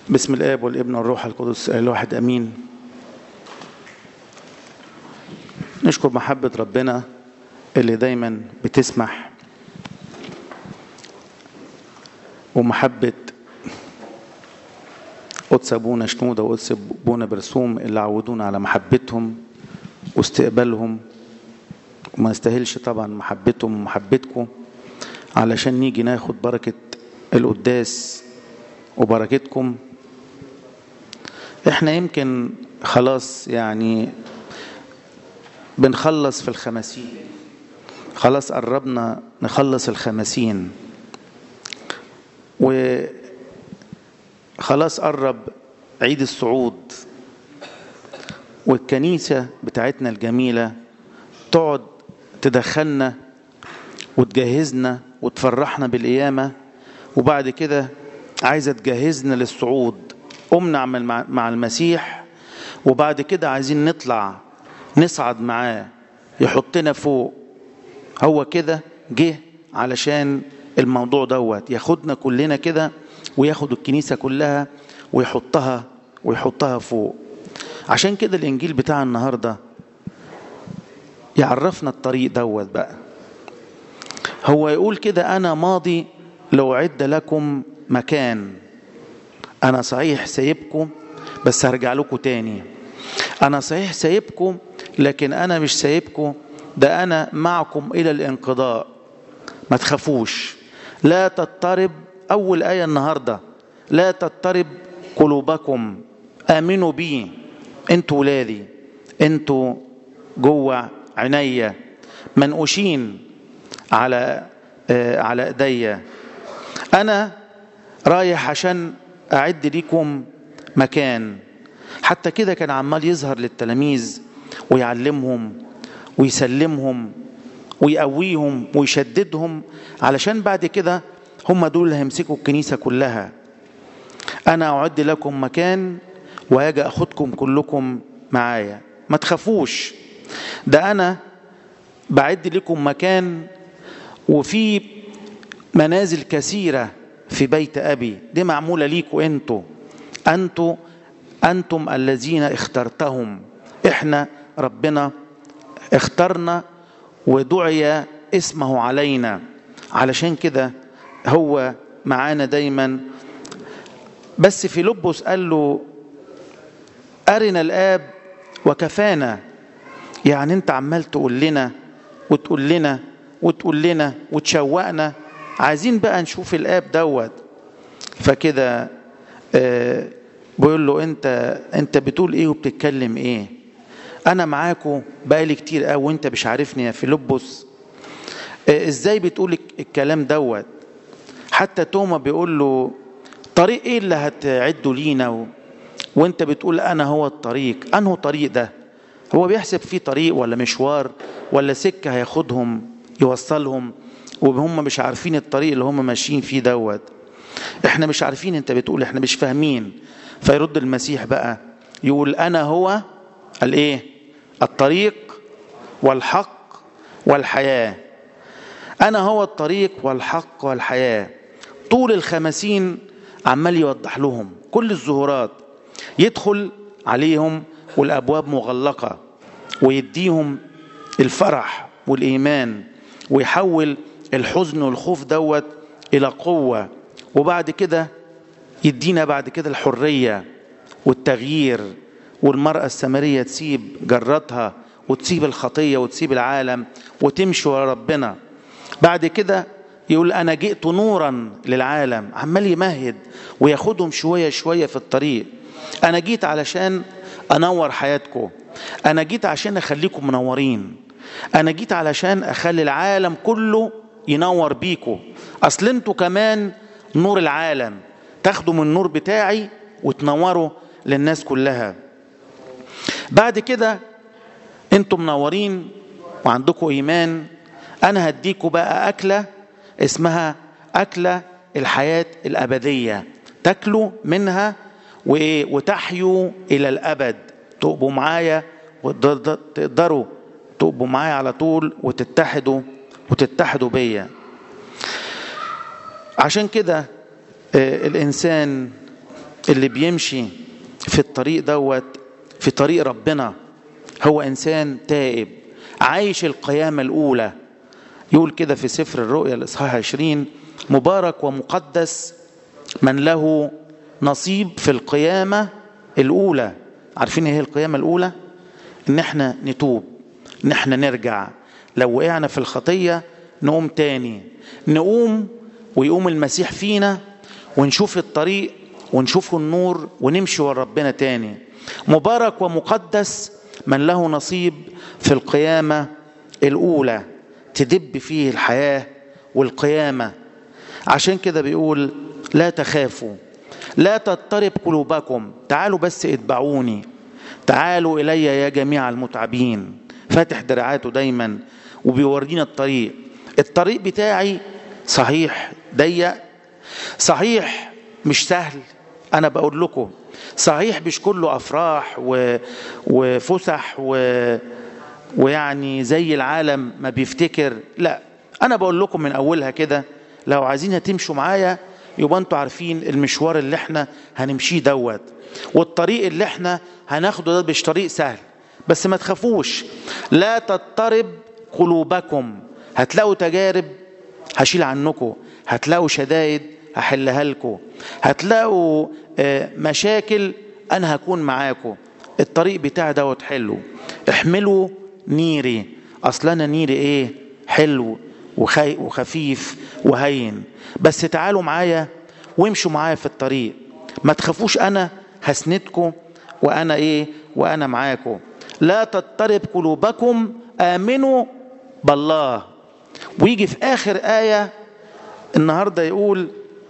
بسم الاب والابن والروح القدس الواحد امين نشكر محبة ربنا اللي دايما بتسمح ومحبة قدس ابونا شنودة وقدس ابونا برسوم اللي عودونا على محبتهم واستقبالهم وما نستاهلش طبعا محبتهم ومحبتكم علشان نيجي ناخد بركة القداس وبركتكم احنا يمكن خلاص يعني بنخلص في الخمسين خلاص قربنا نخلص الخمسين وخلاص قرب عيد الصعود والكنيسة بتاعتنا الجميلة تقعد تدخلنا وتجهزنا وتفرحنا بالقيامة وبعد كده عايزة تجهزنا للصعود قمنا مع المسيح وبعد كده عايزين نطلع نصعد معاه يحطنا فوق هو كده جه علشان الموضوع دوت ياخدنا كلنا كده وياخد الكنيسة كلها ويحطها ويحطها فوق عشان كده الإنجيل بتاع النهاردة يعرفنا الطريق دوت بقى هو يقول كده أنا ماضي لو عد لكم مكان أنا صحيح سايبكم بس هرجع لكم تاني أنا صحيح سايبكم لكن أنا مش سايبكم ده أنا معكم إلى الانقضاء ما تخافوش لا تضطرب أول آية النهاردة لا تضطرب قلوبكم آمنوا بي انتوا ولادي انتوا جوه عينيا منقوشين على آه على ايديا انا رايح عشان اعد ليكم مكان حتى كده كان عمال يظهر للتلاميذ ويعلمهم ويسلمهم ويقويهم ويشددهم علشان بعد كده هم دول اللي هيمسكوا الكنيسة كلها أنا أعد لكم مكان وأجي أخدكم كلكم معايا ما تخافوش ده أنا بعد لكم مكان وفي منازل كثيرة في بيت أبي دي معمولة ليكوا أنتوا أنتوا أنتم الذين اخترتهم إحنا ربنا اخترنا ودعي اسمه علينا علشان كده هو معانا دايما بس في لبس قال له أرنا الآب وكفانا يعني أنت عمال تقول لنا وتقول لنا وتقول لنا وتشوقنا عايزين بقى نشوف الآب دوت فكده آه بيقول له أنت أنت بتقول إيه وبتتكلم إيه أنا معاكو بقالي كتير قوي وأنت مش عارفني يا فيلبس آه إزاي بتقول الكلام دوت حتى توما بيقول له طريق ايه اللي هتعده لينا و... وانت بتقول انا هو الطريق انه طريق ده هو بيحسب فيه طريق ولا مشوار ولا سكه هياخدهم يوصلهم وهم مش عارفين الطريق اللي هم ماشيين فيه دوت احنا مش عارفين انت بتقول احنا مش فاهمين فيرد المسيح بقى يقول انا هو الايه الطريق والحق والحياه انا هو الطريق والحق والحياه طول الخمسين عمال يوضح لهم كل الظهورات يدخل عليهم والابواب مغلقه ويديهم الفرح والايمان ويحول الحزن والخوف دوت الى قوه وبعد كده يدينا بعد كده الحريه والتغيير والمراه السامريه تسيب جرتها وتسيب الخطيه وتسيب العالم وتمشي ورا ربنا بعد كده يقول أنا جئت نورا للعالم عمال يمهد وياخدهم شوية شوية في الطريق أنا جيت علشان أنور حياتكم أنا جيت عشان أخليكم منورين أنا جيت علشان أخلي العالم كله ينور بيكم أصل انتوا كمان نور العالم تاخدوا من النور بتاعي وتنوروا للناس كلها بعد كده انتوا منورين وعندكم إيمان أنا هديكوا بقى أكلة اسمها أكلة الحياة الأبدية تاكلوا منها وإيه وتحيوا إلى الأبد تبقوا معايا وتقدروا تبقوا معايا على طول وتتحدوا وتتحدوا بيا عشان كده الإنسان اللي بيمشي في الطريق دوت في طريق ربنا هو انسان تائب عايش القيامه الاولى يقول كده في سفر الرؤيا الاصحاح 20 مبارك ومقدس من له نصيب في القيامه الاولى عارفين ايه القيامه الاولى ان احنا نتوب ان احنا نرجع لو وقعنا في الخطيه نقوم تاني نقوم ويقوم المسيح فينا ونشوف الطريق ونشوف النور ونمشي ورا ربنا تاني مبارك ومقدس من له نصيب في القيامة الأولى تدب فيه الحياة والقيامة عشان كده بيقول لا تخافوا لا تضطرب قلوبكم تعالوا بس اتبعوني تعالوا إلي يا جميع المتعبين فاتح دراعاته دايما وبيورينا الطريق الطريق بتاعي صحيح ضيق صحيح مش سهل انا بقول لكم صحيح مش كله افراح و... وفسح و... ويعني زي العالم ما بيفتكر لا انا بقول لكم من اولها كده لو عايزين تمشوا معايا يبقى انتوا عارفين المشوار اللي احنا هنمشيه دوت والطريق اللي احنا هناخده ده مش طريق سهل بس ما تخافوش لا تضطرب قلوبكم هتلاقوا تجارب هشيل عنكم هتلاقوا شدائد هحلها لكم هتلاقوا مشاكل انا هكون معاكم الطريق بتاعي دوت حلو احملوا نيري اصل انا نيري ايه حلو وخي وخفيف وهين بس تعالوا معايا وامشوا معايا في الطريق ما تخافوش انا هسندكم وانا ايه وانا معاكم لا تضطرب قلوبكم امنوا بالله ويجي في اخر ايه النهارده يقول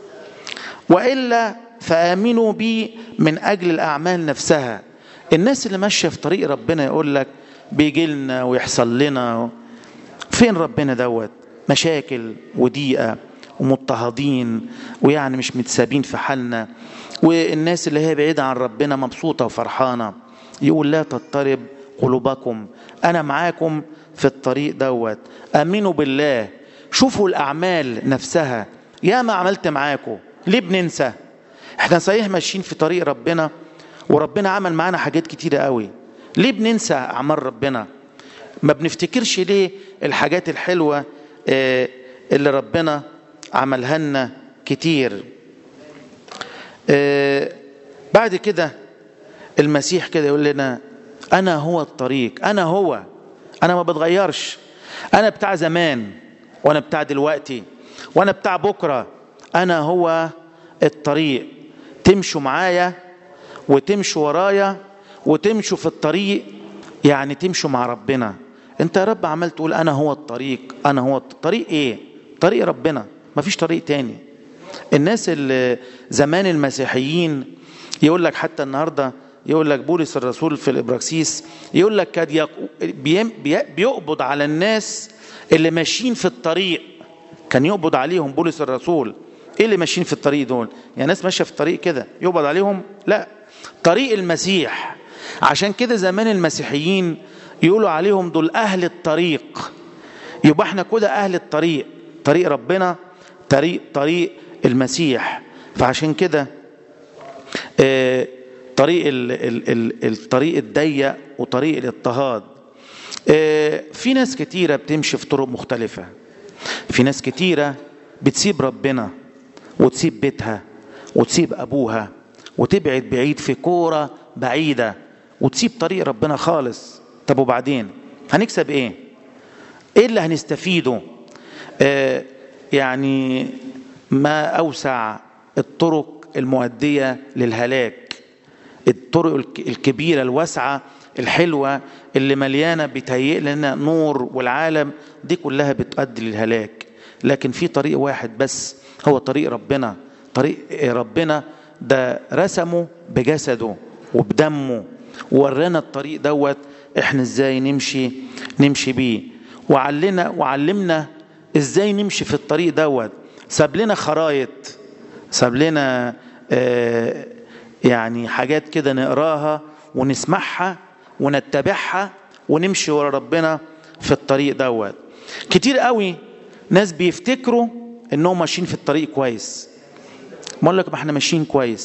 والا فامنوا بي من اجل الاعمال نفسها الناس اللي ماشيه في طريق ربنا يقول لك بيجي لنا ويحصل لنا فين ربنا دوت مشاكل وضيقه ومضطهدين ويعني مش متسابين في حالنا والناس اللي هي بعيده عن ربنا مبسوطه وفرحانه يقول لا تضطرب قلوبكم انا معاكم في الطريق دوت امنوا بالله شوفوا الاعمال نفسها يا ما عملت معاكم ليه بننسى احنا صحيح ماشيين في طريق ربنا وربنا عمل معانا حاجات كتيرة قوي ليه بننسى اعمال ربنا ما بنفتكرش ليه الحاجات الحلوة اللي ربنا عملها لنا كتير بعد كده المسيح كده يقول لنا انا هو الطريق انا هو انا ما بتغيرش انا بتاع زمان وانا بتاع دلوقتي وانا بتاع بكره انا هو الطريق تمشوا معايا وتمشوا ورايا وتمشوا في الطريق يعني تمشوا مع ربنا انت يا رب عمال تقول انا هو الطريق انا هو الطريق ايه طريق ربنا مفيش طريق تاني الناس اللي زمان المسيحيين يقول لك حتى النهارده يقول لك بولس الرسول في الابراكسيس يقول لك كاد بيقبض على الناس اللي ماشيين في الطريق كان يقبض عليهم بولس الرسول ايه اللي ماشيين في الطريق دول يعني ناس ماشيه في الطريق كده يقبض عليهم لا طريق المسيح عشان كده زمان المسيحيين يقولوا عليهم دول اهل الطريق يبقى احنا كده اهل الطريق طريق ربنا طريق طريق المسيح فعشان كده اه طريق ال ال ال الطريق الضيق وطريق الاضطهاد اه في ناس كتيره بتمشي في طرق مختلفه في ناس كتيره بتسيب ربنا وتسيب بيتها وتسيب ابوها وتبعد بعيد في كوره بعيده وتسيب طريق ربنا خالص طب وبعدين هنكسب ايه ايه اللي هنستفيده آه يعني ما اوسع الطرق المؤديه للهلاك الطرق الكبيره الواسعه الحلوه اللي مليانه بتهيئ لنا نور والعالم دي كلها بتؤدي للهلاك لكن في طريق واحد بس هو طريق ربنا طريق ربنا ده رسمه بجسده وبدمه وورانا الطريق دوت احنا ازاي نمشي نمشي بيه وعلنا وعلمنا ازاي نمشي في الطريق دوت ساب لنا خرايط ساب لنا آه يعني حاجات كده نقراها ونسمعها ونتبعها ونمشي ورا ربنا في الطريق دوت كتير قوي ناس بيفتكروا انهم ماشيين في الطريق كويس ما اقول لك ما احنا ماشيين كويس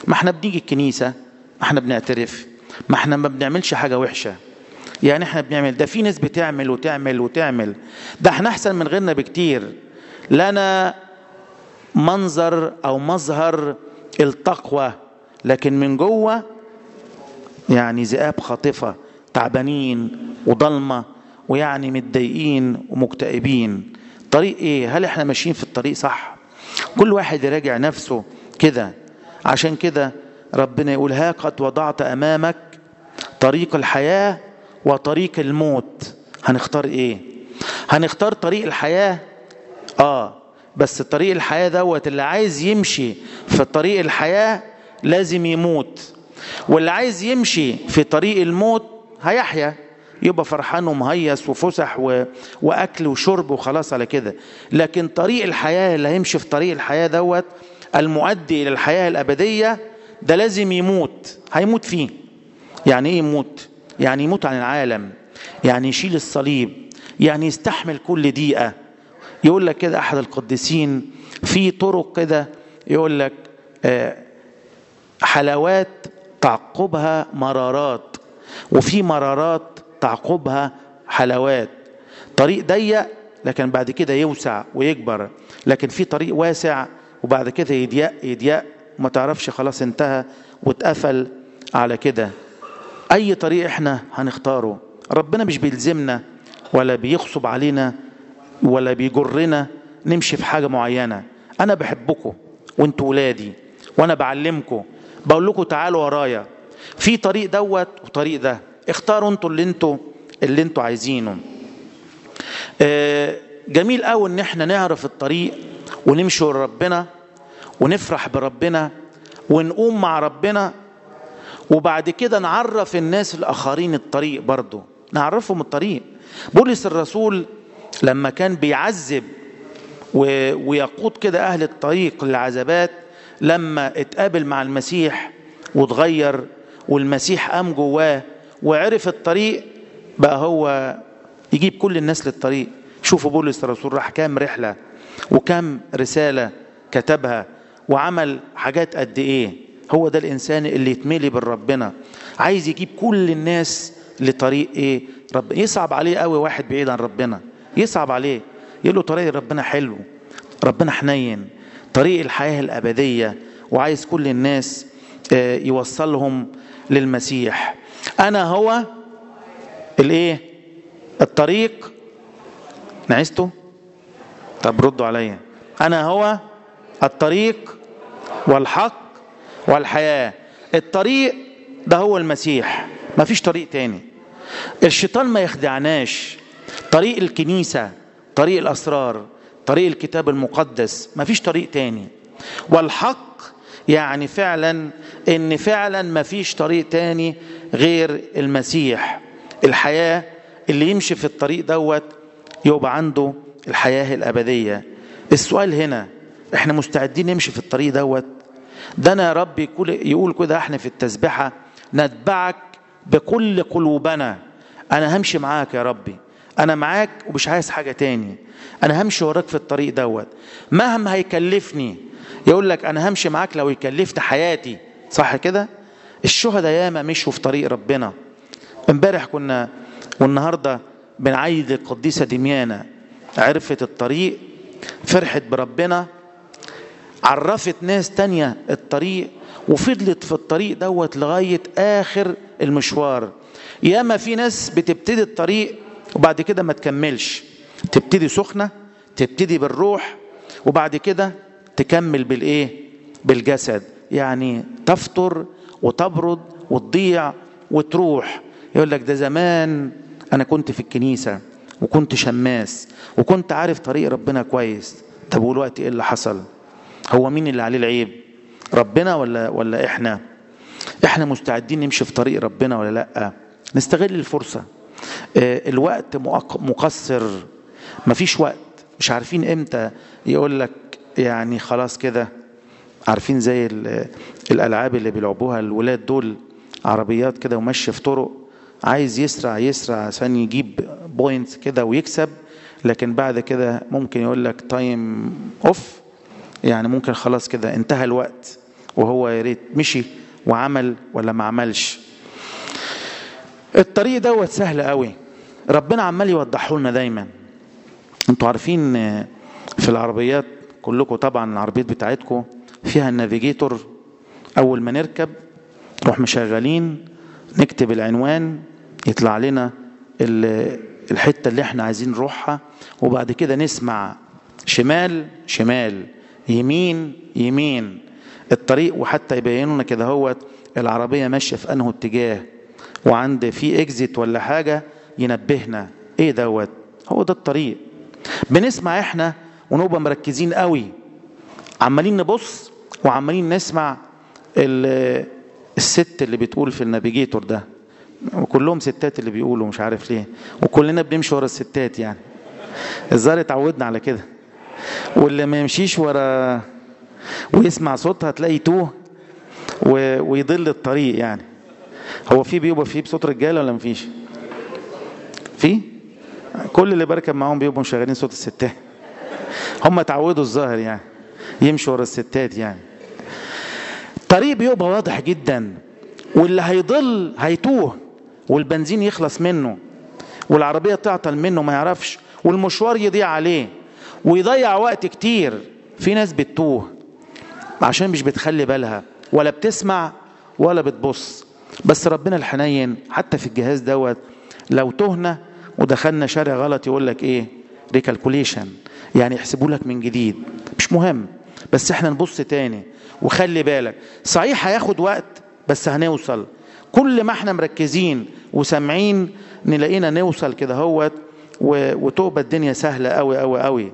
ما احنا بنيجي الكنيسة ما احنا بنعترف ما احنا ما بنعملش حاجة وحشة يعني احنا بنعمل ده في ناس بتعمل وتعمل وتعمل ده احنا احسن من غيرنا بكتير لنا منظر او مظهر التقوى لكن من جوه يعني ذئاب خاطفة تعبانين وضلمة ويعني متضايقين ومكتئبين طريق ايه هل احنا ماشيين في الطريق صح كل واحد يراجع نفسه كده عشان كده ربنا يقول ها قد وضعت امامك طريق الحياة وطريق الموت هنختار ايه هنختار طريق الحياة اه بس طريق الحياة دوت اللي عايز يمشي في طريق الحياة لازم يموت واللي عايز يمشي في طريق الموت هيحيا يبقى فرحان ومهيص وفسح و... واكل وشرب وخلاص على كده لكن طريق الحياه اللي هيمشي في طريق الحياه دوت المؤدي الى الحياه الابديه ده لازم يموت هيموت فيه يعني ايه يموت يعني يموت عن العالم يعني يشيل الصليب يعني يستحمل كل دقيقه يقول لك كده احد القديسين في طرق كده يقول لك حلاوات تعقبها مرارات وفي مرارات تعقبها حلاوات طريق ضيق لكن بعد كده يوسع ويكبر لكن في طريق واسع وبعد كده يضيق يضيق وما تعرفش خلاص انتهى واتقفل على كده اي طريق احنا هنختاره ربنا مش بيلزمنا ولا بيغصب علينا ولا بيجرنا نمشي في حاجه معينه انا بحبكم وانتوا ولادي وانا بعلمكم بقول لكم تعالوا ورايا في طريق دوت وطريق ده اختاروا انتوا اللي انتوا اللي انتوا عايزينه آه جميل قوي ان احنا نعرف الطريق ونمشي ورا ربنا ونفرح بربنا ونقوم مع ربنا وبعد كده نعرف الناس الاخرين الطريق برضه نعرفهم الطريق بولس الرسول لما كان بيعذب ويقود كده اهل الطريق للعذابات لما اتقابل مع المسيح وتغير والمسيح قام جواه وعرف الطريق بقى هو يجيب كل الناس للطريق شوفوا بولس الرسول راح كام رحلة وكم رسالة كتبها وعمل حاجات قد ايه هو ده الانسان اللي يتملي بالربنا عايز يجيب كل الناس لطريق ايه رب يصعب عليه قوي واحد بعيد عن ربنا يصعب عليه يقول له طريق ربنا حلو ربنا حنين طريق الحياة الأبدية وعايز كل الناس يوصلهم للمسيح أنا هو الإيه الطريق نعسته طب ردوا عليا أنا هو الطريق والحق والحياة الطريق ده هو المسيح ما فيش طريق تاني الشيطان ما يخدعناش طريق الكنيسة طريق الأسرار طريق الكتاب المقدس ما فيش طريق تاني والحق يعني فعلا ان فعلا ما فيش طريق تاني غير المسيح الحياة اللي يمشي في الطريق دوت يبقى عنده الحياة الأبدية السؤال هنا احنا مستعدين نمشي في الطريق دوت ده انا يا رب يقول, يقول كده احنا في التسبحة نتبعك بكل قلوبنا انا همشي معاك يا ربي انا معاك ومش عايز حاجة تاني انا همشي وراك في الطريق دوت مهما هيكلفني يقول لك انا همشي معاك لو يكلفت حياتي صح كده الشهداء ياما مشوا في طريق ربنا امبارح كنا والنهارده بنعيد القديسه دميانه عرفت الطريق فرحت بربنا عرفت ناس تانية الطريق وفضلت في الطريق دوت لغاية آخر المشوار ياما في ناس بتبتدي الطريق وبعد كده ما تكملش تبتدي سخنة تبتدي بالروح وبعد كده تكمل بالايه بالجسد يعني تفطر وتبرد وتضيع وتروح يقول لك ده زمان انا كنت في الكنيسه وكنت شماس وكنت عارف طريق ربنا كويس طب والوقت ايه اللي حصل هو مين اللي عليه العيب ربنا ولا ولا احنا احنا مستعدين نمشي في طريق ربنا ولا لا نستغل الفرصه اه الوقت مقصر مفيش وقت مش عارفين امتى يقول لك يعني خلاص كده عارفين زي الالعاب اللي بيلعبوها الولاد دول عربيات كده وماشي في طرق عايز يسرع يسرع عشان يجيب بوينتس كده ويكسب لكن بعد كده ممكن يقول لك تايم اوف يعني ممكن خلاص كده انتهى الوقت وهو يا ريت مشي وعمل ولا ما عملش الطريق دوت سهل قوي ربنا عمال يوضحه لنا دايما انتوا عارفين في العربيات كلكم طبعا العربيات بتاعتكم فيها النافيجيتور اول ما نركب نروح مشغلين نكتب العنوان يطلع لنا الحته اللي احنا عايزين نروحها وبعد كده نسمع شمال شمال يمين يمين الطريق وحتى يبينوا لنا كده هوت العربيه ماشيه في انه اتجاه وعند في اكزيت ولا حاجه ينبهنا ايه دوت هو ده الطريق بنسمع احنا ونبقى مركزين قوي عمالين نبص وعمالين نسمع الست اللي بتقول في النافيجيتور ده وكلهم ستات اللي بيقولوا مش عارف ليه وكلنا بنمشي ورا الستات يعني الظاهر اتعودنا على كده واللي ما يمشيش ورا ويسمع صوتها تلاقي توه و... ويضل الطريق يعني هو في بيبقى فيه بصوت رجاله ولا مفيش في كل اللي بركب معاهم بيبقوا مشغلين صوت الستات هم اتعودوا الظاهر يعني يمشوا ورا الستات يعني الطريق بيبقى واضح جدا واللي هيضل هيتوه والبنزين يخلص منه والعربية تعطل منه ما يعرفش والمشوار يضيع عليه ويضيع وقت كتير في ناس بتتوه عشان مش بتخلي بالها ولا بتسمع ولا بتبص بس ربنا الحنين حتى في الجهاز دوت لو تهنا ودخلنا شارع غلط يقول لك ايه ريكالكوليشن يعني يحسبوا لك من جديد مش مهم بس احنا نبص تاني وخلي بالك صحيح هياخد وقت بس هنوصل كل ما احنا مركزين وسامعين نلاقينا نوصل كده هوت وتبقى الدنيا سهلة قوي قوي قوي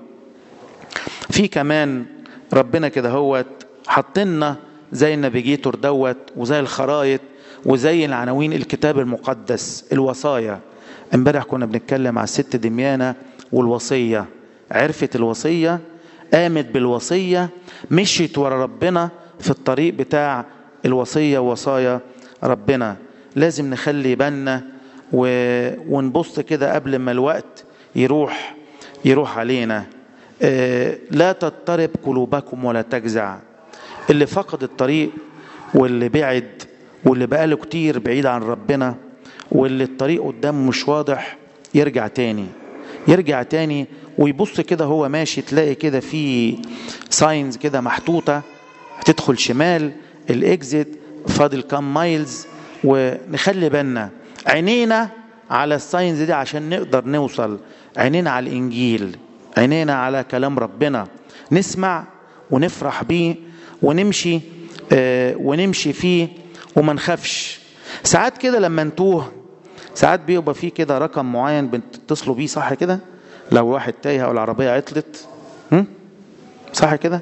في كمان ربنا كده هوت حطلنا زي النافيجيتور دوت وزي الخرايط وزي العناوين الكتاب المقدس الوصايا امبارح كنا بنتكلم على الست دميانة والوصية عرفت الوصية قامت بالوصية مشيت ورا ربنا في الطريق بتاع الوصية ووصايا ربنا لازم نخلي بالنا و... ونبص كده قبل ما الوقت يروح يروح علينا آه لا تضطرب قلوبكم ولا تجزع اللي فقد الطريق واللي بعد واللي بقاله كتير بعيد عن ربنا واللي الطريق قدامه مش واضح يرجع تاني يرجع تاني ويبص كده هو ماشي تلاقي كده في ساينز كده محطوطة هتدخل شمال الاكزيت فاضل كام مايلز ونخلي بالنا عينينا على الساينز دي عشان نقدر نوصل عينينا على الانجيل عينينا على كلام ربنا نسمع ونفرح بيه ونمشي آه ونمشي فيه وما نخافش ساعات كده لما نتوه ساعات بيبقى فيه كده رقم معين بتتصلوا بيه صح كده لو واحد تايه او العربيه عطلت هم؟ صح كده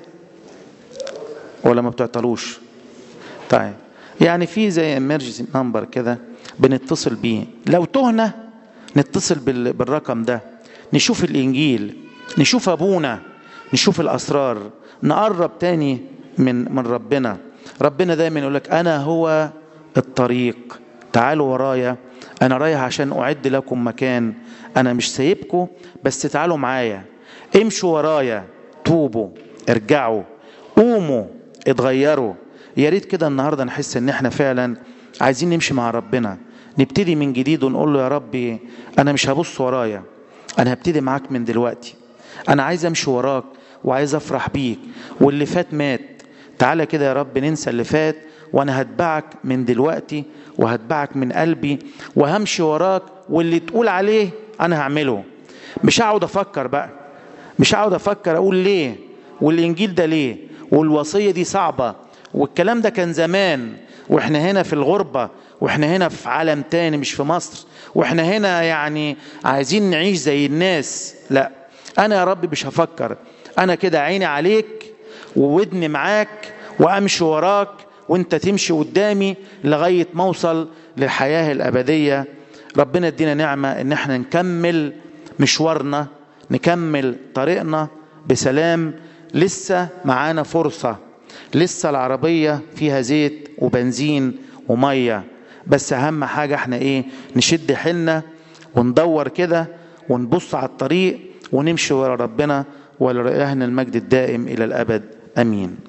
ولا ما بتعطلوش طيب يعني في زي امرجنسي نمبر كده بنتصل بيه لو تهنا نتصل بالرقم ده نشوف الانجيل نشوف ابونا نشوف الاسرار نقرب تاني من من ربنا ربنا دايما يقول لك انا هو الطريق تعالوا ورايا انا رايح عشان اعد لكم مكان انا مش سايبكم بس تعالوا معايا امشوا ورايا توبوا ارجعوا قوموا اتغيروا يا ريت كده النهارده نحس ان احنا فعلا عايزين نمشي مع ربنا نبتدي من جديد ونقول له يا ربي انا مش هبص ورايا انا هبتدي معاك من دلوقتي انا عايز امشي وراك وعايز افرح بيك واللي فات مات تعالى كده يا رب ننسى اللي فات وانا هتبعك من دلوقتي وهتبعك من قلبي وهمشي وراك واللي تقول عليه انا هعمله مش هقعد افكر بقى مش هقعد افكر اقول ليه والانجيل ده ليه والوصيه دي صعبه والكلام ده كان زمان واحنا هنا في الغربه واحنا هنا في عالم تاني مش في مصر واحنا هنا يعني عايزين نعيش زي الناس لا انا يا رب مش هفكر انا كده عيني عليك وودني معاك وامشي وراك وانت تمشي قدامي لغايه ما اوصل للحياه الابديه ربنا يدينا نعمه ان احنا نكمل مشوارنا نكمل طريقنا بسلام لسه معانا فرصه لسه العربيه فيها زيت وبنزين وميه بس اهم حاجه احنا ايه نشد حيلنا وندور كده ونبص على الطريق ونمشي ورا ربنا ولرئاهنا المجد الدائم الى الابد امين